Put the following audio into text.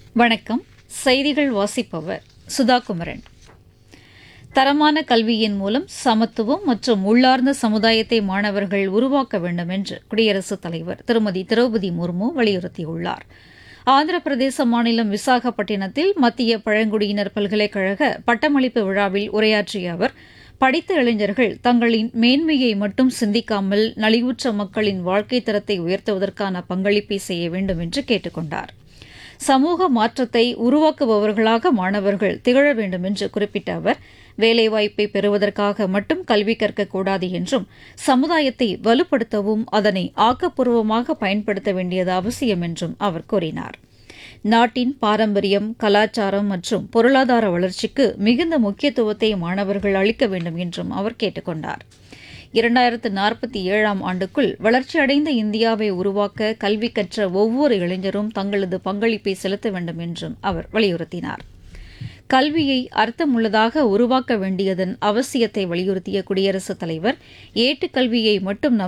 வணக்கம் செய்திகள் வாசிப்பவர் சுதா குமரன் தரமான கல்வியின் மூலம் சமத்துவம் மற்றும் உள்ளார்ந்த சமுதாயத்தை மாணவர்கள் உருவாக்க வேண்டும் என்று குடியரசுத் தலைவர் திருமதி திரௌபதி முர்மு வலியுறுத்தியுள்ளார் ஆந்திர பிரதேச மாநிலம் விசாகப்பட்டினத்தில் மத்திய பழங்குடியினர் பல்கலைக்கழக பட்டமளிப்பு விழாவில் உரையாற்றிய அவர் படித்த இளைஞர்கள் தங்களின் மேன்மையை மட்டும் சிந்திக்காமல் நலிவுற்ற மக்களின் வாழ்க்கை தரத்தை உயர்த்துவதற்கான பங்களிப்பை செய்ய வேண்டும் என்று கேட்டுக் கொண்டார் சமூக மாற்றத்தை உருவாக்குபவர்களாக மாணவர்கள் திகழ வேண்டும் என்று குறிப்பிட்ட அவர் வேலைவாய்ப்பை பெறுவதற்காக மட்டும் கல்வி கற்கக்கூடாது என்றும் சமுதாயத்தை வலுப்படுத்தவும் அதனை ஆக்கப்பூர்வமாக பயன்படுத்த வேண்டியது அவசியம் என்றும் அவர் கூறினார் நாட்டின் பாரம்பரியம் கலாச்சாரம் மற்றும் பொருளாதார வளர்ச்சிக்கு மிகுந்த முக்கியத்துவத்தை மாணவர்கள் அளிக்க வேண்டும் என்றும் அவர் கேட்டுக் கொண்டார் இரண்டாயிரத்து நாற்பத்தி ஏழாம் ஆண்டுக்குள் வளர்ச்சியடைந்த இந்தியாவை உருவாக்க கல்வி கற்ற ஒவ்வொரு இளைஞரும் தங்களது பங்களிப்பை செலுத்த வேண்டும் என்றும் அவர் வலியுறுத்தினார் கல்வியை அர்த்தமுள்ளதாக உருவாக்க வேண்டியதன் அவசியத்தை வலியுறுத்திய குடியரசுத் தலைவர் ஏட்டுக்கல்வியை மட்டும்